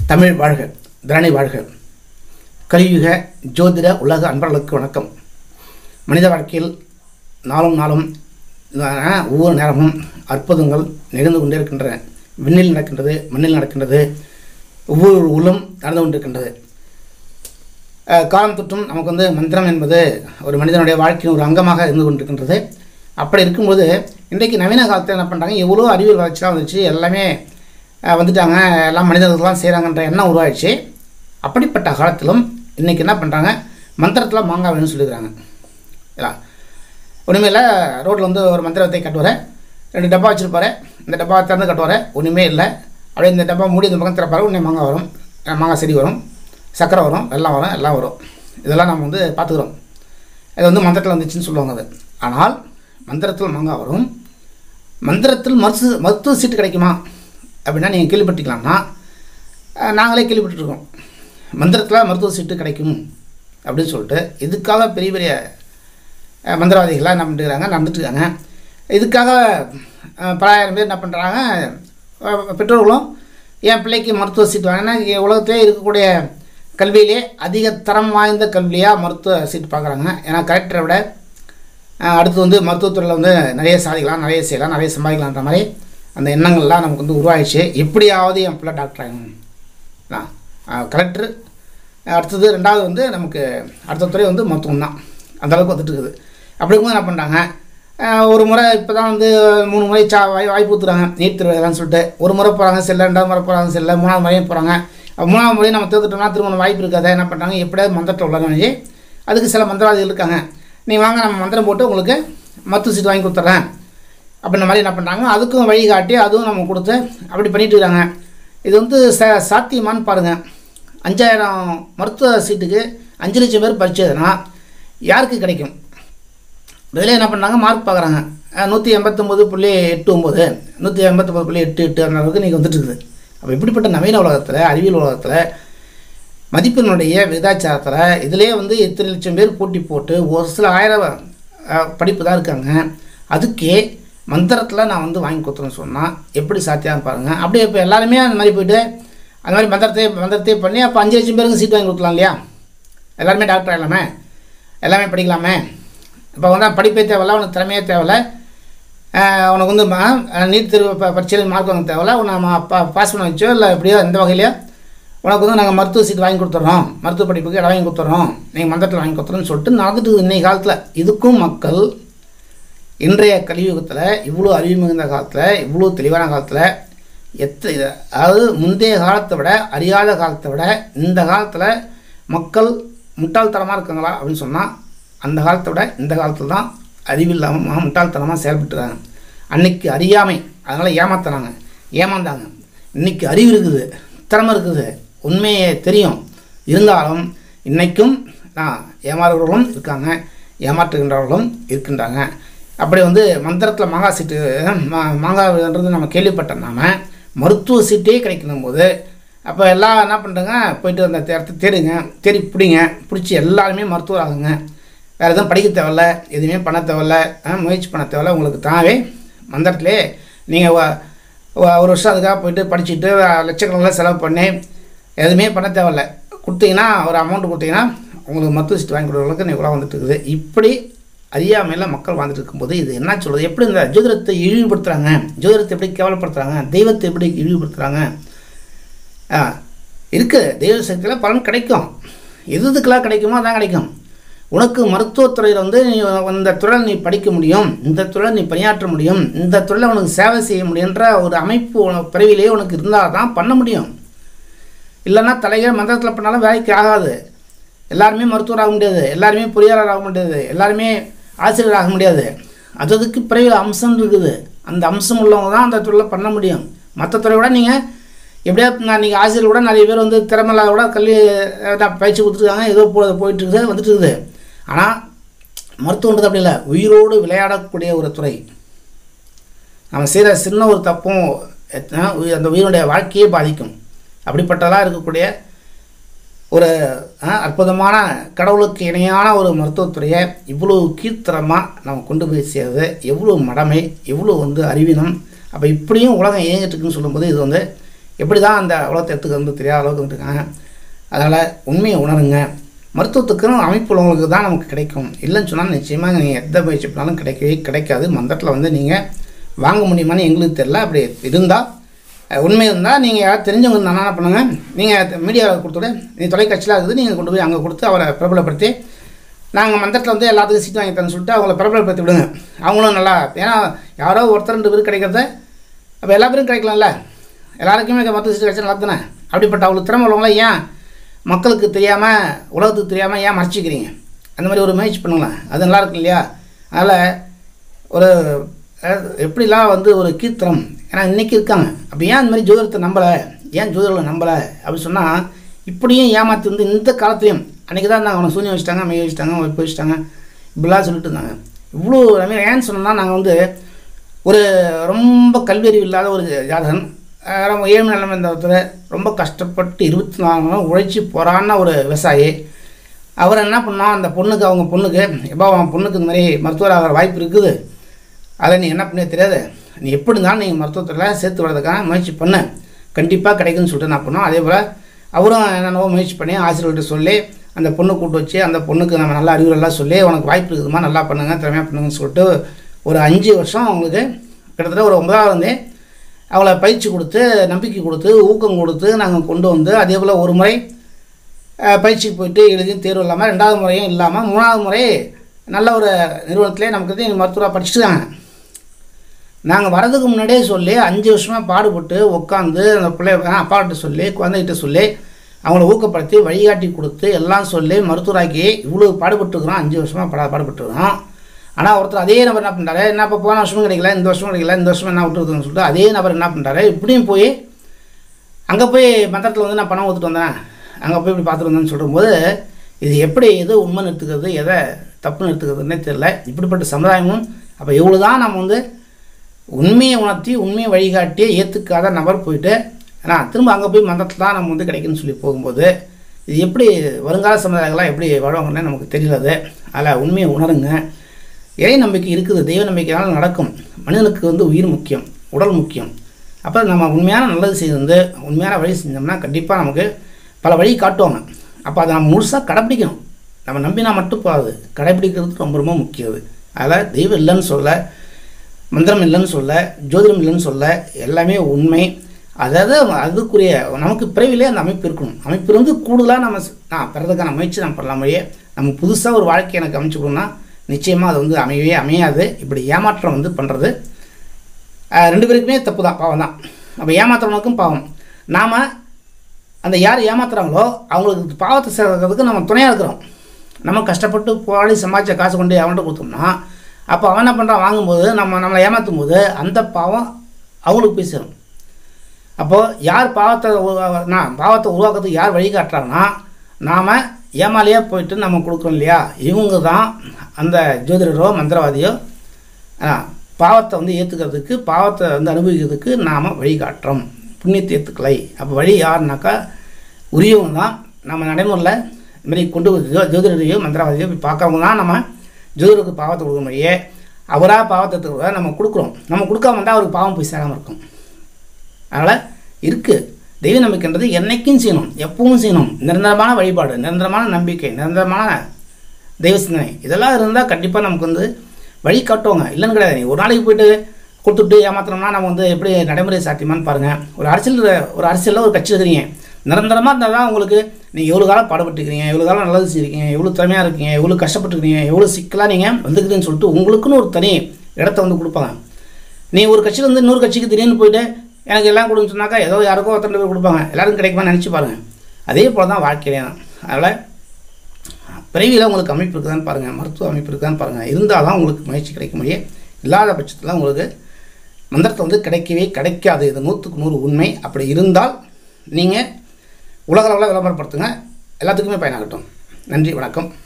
தமிழ் வாழ்க திரணி வாழ்க கலியுக ஜோதிட உலக அன்பர்களுக்கு வணக்கம் மனித வாழ்க்கையில் நாளும் நாளும் ஆஹ், ஒவ்வொரு நேரமும் அற்புதங்கள் நிகழ்ந்து கொண்டே இருக்கின்றன விண்ணில் நடக்கின்றது மண்ணில் நடக்கின்றது ஒவ்வொரு உள்ளும் நடந்து கொண்டிருக்கின்றது அஹ், காலம் தொற்றும் நமக்கு வந்து மந்திரம் என்பது ஒரு மனிதனுடைய வாழ்க்கையின் ஒரு அங்கமாக இருந்து கொண்டிருக்கின்றது அப்படி இருக்கும்போது இன்றைக்கு நவீன காலத்தில் என்ன பண்ணுறாங்க எவ்வளோ அறிவியல் வளர்ச்சிலாம் வந்துச்சு எல்லாமே அஹ், வந்துட்டாங்க எல்லாம் மனிதர்கள்லாம் செய்கிறாங்கன்ற எண்ணம் உருவாயிடுச்சு அப்படிப்பட்ட காலத்திலும் இன்றைக்கி என்ன பண்ணுறாங்க மந்திரத்தில் மாங்காய் வேணும்னு சொல்லிக்கிறாங்க இல்லா ஒன்றுமே இல்லை ரோட்டில் வந்து ஒரு மந்திரத்தை கட்டுவார் ரெண்டு டப்பா வச்சுருப்பாரு இந்த டப்பா திறந்து கட்டுவார் ஒன்றுமே இல்லை அப்படியே இந்த டப்பா மூடி இந்த பக்கம் திறப்பாரு உடனே மாங்காய் வரும் அஹ் மாங்காய் செடி வரும் சக்கரை வரும் வெல்லம் வரும் எல்லாம் வரும் இதெல்லாம் நம்ம வந்து பார்த்துக்குறோம் இது வந்து மந்திரத்தில் வந்துச்சுன்னு சொல்லுவாங்க அது ஆனால் மந்திரத்தில் மாங்காய் வரும் மந்திரத்தில் மருத்துவ மருத்துவ சீட்டு கிடைக்குமா அப்படின்னா நீங்கள் கேள்விப்பட்டிக்கலாம்னா அஹ், நாங்களே கேள்விப்பட்டிருக்கோம் மந்திரத்தில் மருத்துவ சீட்டு கிடைக்கும் அப்படின்னு சொல்லிட்டு இதுக்காக பெரிய பெரிய அஹ், மந்திரவாதிகள்லாம் என்ன பண்ணிட்டுருக்காங்க நடந்துட்டுருக்காங்க இதுக்காக அஹ், பலாயிரம் பேர் என்ன பண்ணுறாங்க பெற்றோர்களும் என் பிள்ளைக்கு மருத்துவ சீட்டு வாங்கினா உலகத்திலே இருக்கக்கூடிய கல்வியிலே அதிக தரம் வாய்ந்த கல்வியாக மருத்துவ சீட்டு பார்க்குறாங்க ஏன்னா கலெக்டரை விட அஹ், அடுத்து வந்து மருத்துவத்துறையில் வந்து நிறைய சாதிக்கலாம் நிறைய செய்யலாம் நிறைய சம்பாதிக்கலான்ற மாதிரி அந்த எண்ணங்கள்லாம் நமக்கு வந்து உருவாயிடுச்சு எப்படியாவது என் பிள்ளை டாக்டர் ஆகணும் கலெக்டர் அடுத்தது ரெண்டாவது வந்து நமக்கு அடுத்த துறை வந்து மருத்துவம் தான் அந்தளவுக்கு வந்துட்டு இருக்குது அப்படி இருக்கும்போது என்ன பண்ணுறாங்க ஒரு முறை இப்போ தான் வந்து மூணு முறை சா வாய் வாய்ப்பு ஊற்றுறாங்க நீட் தேர்வுலாம் சொல்லிட்டு ஒரு முறை போகிறாங்க செல்ல ரெண்டாவது முறை போகிறாங்க செல்ல மூணாவது முறையும் போகிறாங்க மூணாவது முறையும் நம்ம தேர்ந்துட்டோம்னா திரும்ப வாய்ப்பு இருக்காது என்ன பண்ணுறாங்க எப்படியாவது மந்திரத்தை உள்ள வேண்டி அதுக்கு சில மந்திரவாதிகள் இருக்காங்க நீ வாங்க நம்ம மந்திரம் போட்டு உங்களுக்கு மருத்துவ சீட்டு வாங்கி கொடுத்துட்றேன் அப்படின்ற மாதிரி என்ன பண்ணுறாங்க அதுக்கும் வழிகாட்டி அதுவும் நம்ம கொடுத்து அப்படி பண்ணிட்டு இருக்காங்க இது வந்து ச சாத்தியமான்னு பாருங்கள் அஞ்சாயிரம் மருத்துவ சீட்டுக்கு அஞ்சு லட்சம் பேர் பரிச்சதுன்னா யாருக்கு கிடைக்கும் இதில் என்ன பண்ணாங்க மார்க் பார்க்குறாங்க நூற்றி எண்பத்தொம்போது புள்ளி எட்டு ஒம்பது நூற்றி எண்பத்தொம்பது புள்ளி எட்டு எட்டு அந்த அளவுக்கு நீங்கள் வந்துட்டு இருக்குது அப்போ இப்படிப்பட்ட நவீன உலகத்தில் அறிவியல் உலகத்தில் மதிப்பெண்ணுடைய விகிதாச்சாரத்தில் இதிலே வந்து எத்தனை லட்சம் பேர் போட்டி போட்டு ஒரு சில ஆயிரம் அஹ், படிப்பு தான் இருக்காங்க அதுக்கே மந்திரத்தில் நான் வந்து வாங்கி கொடுத்துறேன்னு சொன்னால் எப்படி சாத்தியம் பாருங்கள் அப்படியே இப்போ எல்லாருமே அந்த மாதிரி போயிட்டு அந்த மாதிரி மந்திரத்தை மந்திரத்தை பண்ணி அப்போ அஞ்சு லட்சம் பேருக்கு சீட் வாங்கி கொடுக்கலாம் இல்லையா எல்லாருமே டாக்டர் ஆகலாமே எல்லாமே படிக்கலாமே இப்போ வந்து படிப்பே தேவையில்ல உனக்கு திறமையே தேவையில்ல ஆஹ் உனக்கு வந்து மா- நீட் தேர்வு ப- பரீட்சையில் மார்க் வாங்க தேவையில்ல உன்னை மா பா பாஸ் பண்ண வச்சோ இல்லை எப்படியோ எந்த வகையிலையோ உனக்கு வந்து நாங்கள் மருத்துவ சீட் வாங்கி கொடுத்துட்றோம் மருத்துவ படிப்புக்கு இடம் வாங்கி கொடுத்துட்றோம் நீங்கள் மந்திரத்தில் வாங்கி கொடுத்துறோன்னு சொல்லிட்டு நடந்துட்டு இருக்குது இன்னைக்கு காலத்தில் இதுக்கும் மக்கள் இன்றைய கலியுகத்தில் இவ்வளோ அறிவு மிகுந்த காலத்தில் இவ்வளோ தெளிவான காலத்தில் எத்த இது- அதாவது முந்தைய காலத்தை விட அறியாத காலத்தை விட இந்த காலத்தில் மக்கள் முட்டாள்தனமாக இருக்காங்களா அப்படின்னு சொன்னால் அந்த காலத்தை விட இந்த காலத்தில் தான் அறிவில்லாமல் முட்டாள்தனமாக செயல்பட்டுறாங்க அன்னைக்கு அறியாமை அதனால் ஏமாத்துறாங்க ஏமாந்தாங்க இன்னைக்கு அறிவு இருக்குது திறமை இருக்குது உண்மையே தெரியும் இருந்தாலும் இன்னைக்கும் நான் ஏமாறுகிறவர்களும் இருக்காங்க ஏமாற்றுகின்றவர்களும் இருக்கின்றாங்க அப்படி வந்து மந்திரத்தில் மாங்காய் சீட்டு மா- மாங்காய்ன்றது நம்ம கேள்விப்பட்ட நாம மருத்துவ சீட்டே கிடைக்கணும் போது அப்போ எல்லாம் என்ன பண்ணுறாங்க போயிட்டு அந்த இடத்த தேடுங்க தேடி பிடிங்க பிடிச்சி எல்லாருமே மருத்துவர் ஆகுங்க வேறு எதுவும் படிக்க தேவையில்ல எதுவுமே பண்ண தேவையில்ல ஆ, முயற்சி பண்ண தேவையில்ல உங்களுக்கு தானே மந்திரத்திலே நீங்கள் ஒரு வருஷம் அதுக்காக போயிட்டு படிச்சுட்டு லட்சக்கணக்கில் செலவு பண்ணி எதுவுமே பண்ண தேவையில்ல கொடுத்தீங்கன்னா ஒரு அமௌண்ட் கொடுத்தீங்கன்னா உங்களுக்கு மருத்துவ சீட்டு வாங்கி கொடுக்குறவங்களுக்கு நீ இவ்வளோ வந்துட்டு இருக்குது இப்படி அறியாமையில் மக்கள் வாழ்ந்துட்டு இருக்கும்போது இது என்ன சொல்கிறது எப்படி இந்த ஜோதிடத்தை இழிவுபடுத்துகிறாங்க ஜோதிடத்தை எப்படி கேவலப்படுத்துகிறாங்க தெய்வத்தை எப்படி இழிவுபடுத்துகிறாங்க ஆ இருக்குது தெய்வ சக்தியில் பலன் கிடைக்கும் எது எதுக்கெல்லாம் கிடைக்குமோ அதான் கிடைக்கும் உனக்கு மருத்துவத்துறையில் வந்து நீ இந்த துறையில் நீ படிக்க முடியும் இந்த துறையில் நீ பணியாற்ற முடியும் இந்த துறையில் உனக்கு சேவை செய்ய முடியுன்ற ஒரு அமைப்பு உனக்கு பிறவிலேயே உனக்கு இருந்தால் தான் பண்ண முடியும் இல்லைன்னா தலைகள் மந்திரத்தில் பண்ணாலும் வேலைக்கு ஆகாது எல்லாருமே மருத்துவர் ஆக முடியாது எல்லாருமே பொறியாளர் ஆக முடியாது எல்லாருமே ஆசிரியர் ஆக முடியாது அது அதுக்கு பிறகு அம்சம் இருக்குது அந்த அம்சம் உள்ளவங்க தான் அந்த துறையில் பண்ண முடியும் மற்ற துறை விட நீங்கள் எப்படியா நான் நீங்கள் ஆசிரியர் கூட நிறைய பேர் வந்து திறமையில்லாத கூட கல்வி அஹ், தான் பயிற்சி கொடுத்துருக்காங்க ஏதோ போ போயிட்டு இருக்குது வந்துட்டு இருக்குது ஆனால் மருத்துவன்றது அப்படி இல்லை உயிரோடு விளையாடக்கூடிய ஒரு துறை நம்ம செய்கிற சின்ன ஒரு தப்பும் எத்தனை உயிர் அந்த உயிரினுடைய வாழ்க்கையே பாதிக்கும் அப்படிப்பட்டதாக இருக்கக்கூடிய ஒரு அஹ், அற்புதமான கடவுளுக்கு இணையான ஒரு மருத்துவத்துறையை இவ்வளோ கீர்த்தரமாக நம்ம கொண்டு போய் சேர்றது எவ்வளோ மடமை எவ்வளோ வந்து அறிவினம் அப்போ இப்படியும் உலகம் இயங்கிட்டு இருக்குன்னு சொல்லும்போது இது வந்து எப்படி தான் அந்த உலகத்தை எடுத்துக்க வந்து தெரியாத அளவுக்கு வந்துருக்காங்க அதனால் உண்மையை உணருங்க மருத்துவத்துக்குன்னு அமைப்பு உள்ளவங்களுக்கு தான் நமக்கு கிடைக்கும் இல்லைன்னு சொன்னால் நிச்சயமாக நீங்கள் எந்த முயற்சி பண்ணாலும் கிடைக்கவே கிடைக்காது மந்தத்தில் வந்து நீங்கள் வாங்க முடியுமான்னு எங்களுக்கு தெரியல அப்படி இருந்தால் அஹ், உண்மை இருந்தால் நீங்கள் யாராவது தெரிஞ்சவங்க இருந்தால் என்ன பண்ணுங்கள் நீங்கள் மீடியாவில் கொடுத்துட்டு நீ தொலைக்காட்சியில் இருக்குது நீங்கள் கொண்டு போய் அங்கே கொடுத்து அவரை பிரபலப்படுத்தி நாங்கள் மந்திரத்தில் வந்து எல்லாத்துக்கும் சீட் வாங்கி தரேன்னு சொல்லிட்டு அவங்கள பிரபலப்படுத்தி விடுங்க அவங்களும் நல்லா ஏன்னா யாரோ ஒருத்தர் ரெண்டு பேர் கிடைக்கிறத அப்போ எல்லா பேரும் கிடைக்கலாம்ல எல்லாருக்குமே மற்ற சீட் கிடைச்சா நல்லா தானே அப்படிப்பட்ட அவ்வளோ திறமை உள்ளவங்கள ஏன் மக்களுக்கு தெரியாமல் உலகத்துக்கு தெரியாமல் ஏன் மறைச்சிக்கிறீங்க அந்த மாதிரி ஒரு முயற்சி பண்ணுங்களேன் அது நல்லா இருக்கும் இல்லையா அதனால் ஒரு அஹ், எப்படிலாம் வந்து ஒரு கீர்த்தனம் ஏன்னா இன்றைக்கி இருக்காங்க அப்போ ஏன் இந்த மாதிரி ஜோதிடத்தை நம்பலை ஏன் ஜோதிடர்களை நம்பலை அப்படின்னு சொன்னால் இப்படியும் ஏமாற்றி வந்து இந்த காலத்துலேயும் அன்றைக்கி தான் நாங்கள் அவனை சூன்யம் வச்சுட்டாங்க மெய் வச்சுட்டாங்க வைப்பு வச்சுட்டாங்க இப்படிலாம் சொல்லிட்டு இருந்தாங்க இவ்வளோ நம்ம ஏன்னு சொன்னோம்னா நாங்கள் வந்து ஒரு ரொம்ப கல்வியறிவு இல்லாத ஒரு ஜாதகன் அஹ் ரொம்ப ஏழு நிலைமை இருந்த ஒருத்தர் ரொம்ப கஷ்டப்பட்டு இருபத்தி நாலு மணி நேரம் உழைச்சி போகிறான ஒரு விவசாயி அவர் என்ன பண்ணோம் அந்த பொண்ணுக்கு அவங்க பொண்ணுக்கு எப்போ அவன் பொண்ணுக்கு இந்த மாதிரி மருத்துவர் ஆகிற வாய்ப்பு இருக்குது அதை நீ என்ன பண்ணே தெரியாது நீ எப்படி இருந்தாலும் நீங்கள் மருத்துவத்தில் சேர்த்து வர்றதுக்கான முயற்சி பண்ணு கண்டிப்பாக கிடைக்குன்னு சொல்லிட்டு நான் பண்ணோம் அதே போல் அவரும் என்னென்னவோ முயற்சி பண்ணி ஆசிரியர்கிட்ட சொல்லி அந்த பொண்ணை கூப்பிட்டு வச்சு அந்த பொண்ணுக்கு நம்ம நல்ல அறிவுரெல்லாம் சொல்லி உனக்கு வாய்ப்பு இருக்குதுமா நல்லா பண்ணுங்க திறமையாக பண்ணுங்கன்னு சொல்லிட்டு ஒரு அஞ்சு வருஷம் அவங்களுக்கு கிட்டத்தட்ட ஒரு ஒன்பதாவது இருந்தே அவளை பயிற்சி கொடுத்து நம்பிக்கை கொடுத்து ஊக்கம் கொடுத்து நாங்கள் கொண்டு வந்து அதே போல் ஒரு முறை அஹ், பயிற்சிக்கு போயிட்டு எழுதி தேர்வு இல்லாமல் ரெண்டாவது முறையும் இல்லாமல் மூணாவது முறை நல்ல ஒரு நிறுவனத்திலே நமக்கு வந்து மருத்துவராக படிச்சுட்டாங்க நாங்கள் வரதுக்கு முன்னாடியே சொல்லி அஞ்சு வருஷமாக பாடுபட்டு உட்காந்து அந்த பிள்ளை அப்பாட்ட சொல்லி குழந்தைகிட்ட சொல்லி அவங்கள ஊக்கப்படுத்தி வழிகாட்டி கொடுத்து எல்லாம் சொல்லி மருத்துவராக்கி இவ்வளோ பாடுபட்டுருக்குறோம் அஞ்சு வருஷமாக பட பாடுபட்டுருக்கோம் ஆனால் ஒருத்தர் அதே நபர் என்ன பண்ணுறாரு என்ன இப்போ போன வருஷமும் கிடைக்கல இந்த வருஷமும் கிடைக்கல இந்த வருஷம் என்ன விட்டுருக்குன்னு சொல்லிட்டு அதே நபர் என்ன பண்ணுறாரு இப்படியும் போய் அங்கே போய் மந்திரத்தில் வந்து நான் பணம் கொடுத்துட்டு வந்தேன் அங்கே போய் இப்படி பார்த்துட்டு வந்தேன்னு சொல்லும்போது இது எப்படி எது உண்மைன்னு எடுத்துக்கிறது எதை தப்புன்னு எடுத்துக்கிறதுனே தெரியல இப்படிப்பட்ட சமுதாயமும் அப்போ இவ்வளோ தான் நம்ம வந்து உண்மையை உணர்த்தி உண்மையை வழிகாட்டி ஏற்றுக்காத நபர் போயிட்டு ஏன்னா திரும்ப அங்கே போய் மந்திரத்தில் தான் நம்ம வந்து கிடைக்குன்னு சொல்லி போகும்போது இது எப்படி வருங்கால சமுதாயங்கள்லாம் எப்படி வாழ்வாங்கன்னு நமக்கு தெரியல அது அதில் உண்மையை உணருங்க இறை நம்பிக்கை இருக்குது தெய்வ நம்பிக்கைனால நடக்கும் மனிதனுக்கு வந்து உயிர் முக்கியம் உடல் முக்கியம் அப்போ நம்ம உண்மையான நல்லது செய்து உண்மையான வழி செஞ்சோம்னா கண்டிப்பாக நமக்கு பல வழி காட்டுவாங்க அப்போ அதை நம்ம முழுசாக கடைப்பிடிக்கணும் நம்ம நம்பினா மட்டும் போகாது கடைப்பிடிக்கிறது ரொம்ப ரொம்ப முக்கியம் அதில் தெய்வம் இல்லைன்னு சொல்ல மந்திரம் இல்லைன்னு சொல்ல ஜோதிடம் இல்லைன்னு சொல்ல எல்லாமே உண்மை அதாவது அதுக்குரிய நமக்கு பிறவிலே அந்த அமைப்பு இருக்கணும் அமைப்பு இருந்து கூடுதலாக நம்ம ஸ்- நான் பிறதுக்கான முயற்சி நம்ம பண்ணலாம் வழியே நம்ம புதுசாக ஒரு வாழ்க்கையை எனக்கு அமைச்சுக்கணும்னா நிச்சயமாக அது வந்து அமையவே அமையாது இப்படி ஏமாற்றம் வந்து பண்ணுறது ரெண்டு பேருக்குமே தப்பு தான் பாவம் தான் அப்போ ஏமாத்துறவனுக்கும் பாவம் நாம் அந்த யார் ஏமாத்துறாங்களோ அவங்களுக்கு பாவத்தை சேர்க்கறதுக்கு நம்ம துணையாக இருக்கிறோம் நம்ம கஷ்டப்பட்டு போராடி சம்பாதிச்ச காசு கொண்டு அவன்கிட்ட கொடுத்தோம்னா அப்போ அவன் என்ன பண்ணுறான் வாங்கும்போது நம்ம நம்மளை ஏமாற்றும் போது அந்த பாவம் அவங்களுக்கு போய் சேரும் அப்போது யார் பாவத்தை உருவா- நான் பாவத்தை உருவாக்குறதுக்கு யார் வழிகாட்டுறாங்கன்னா நாம் ஏமாலியாக போயிட்டு நம்ம கொடுக்குறோம் இல்லையா இவங்க தான் அந்த ஜோதிடரோ மந்திரவாதியோ ஆ, பாவத்தை வந்து ஏற்றுக்கிறதுக்கு பாவத்தை வந்து அனுபவிக்கிறதுக்கு நாம் வழிகாட்டுறோம் புண்ணியத்தை ஏற்றுக்கலை அப்போ வழி யாருனாக்கா உரியவங்க தான் நம்ம நடைமுறையில் இந்த மாதிரி கொண்டு வந்து ஜோ- ஜோதிடரையோ மந்திரவாதியோ போய் பார்க்கறவங்க தான் நம்ம ஜோதிடருக்கு பாவத்தை கொடுக்க முடியே அவராக பாவத்தை எடுத்துக்கிறத நம்ம கொடுக்குறோம் நம்ம கொடுக்காம இருந்தால் அவருக்கு பாவம் போய் சேராமல் இருக்கும் அதனால் இருக்குது தெய்வ நம்பிக்கைன்றது என்னைக்கும் செய்யணும் எப்பவும் செய்யணும் நிரந்தரமான வழிபாடு நிரந்தரமான நம்பிக்கை நிரந்தரமான தெய்வ சிந்தனை இதெல்லாம் இருந்தால் கண்டிப்பாக நமக்கு வந்து வழி காட்டுவாங்க இல்லைன்னு கிடையாது நீ ஒரு நாளைக்கு போயிட்டு கொடுத்துட்டு ஏமாத்தினோம்னா நம்ம வந்து எப்படி நடைமுறை சாத்தியமான்னு பாருங்கள் ஒரு அரசியல் ஒரு அரசியலில் ஒரு கட்சி இருக்கிறீங்க நிரந்தரமாக இருந்தால் தான் உங்களுக்கு நீங்கள் எவ்வளோ காலம் பாடுபட்டுருக்கீங்க எவ்வளோ காலம் நல்லது செய்யிருக்கீங்க எவ்வளோ திறமையாக இருக்கீங்க எவ்வளோ கஷ்டப்பட்டுருக்கீங்க எவ்வளோ சிக்கலாக நீங்கள் வந்துக்கிறீங்கன்னு சொல்லிட்டு உங்களுக்குன்னு ஒரு தனி இடத்த வந்து கொடுப்பாங்க நீ ஒரு கட்சியில் வந்து இன்னொரு கட்சிக்கு திடீர்னு போயிட்டு எனக்கு எல்லாம் கொடுன்னு சொன்னாக்கா ஏதோ யாருக்கோ ஒருத்தர் பேர் கொடுப்பாங்க எல்லாருக்கும் கிடைக்குமான்னு நினச்சி பாருங்கள் அதே போல் தான் வாழ்க்கையிலேயும் அதனால் பிறவியில் உங்களுக்கு அமைப்பு இருக்குதான்னு பாருங்கள் மருத்துவ அமைப்பு இருக்குதான்னு பாருங்கள் இருந்தால் தான் உங்களுக்கு முயற்சி கிடைக்க முடியும் இல்லாத பட்சத்தில் உங்களுக்கு மந்திரத்தை வந்து கிடைக்கவே கிடைக்காது இது நூற்றுக்கு நூறு உண்மை அப்படி இருந்தால் நீங்கள் உலக அளவில் விளம்பரப்படுத்துங்க எல்லாத்துக்குமே பயனாகட்டும் நன்றி வணக்கம்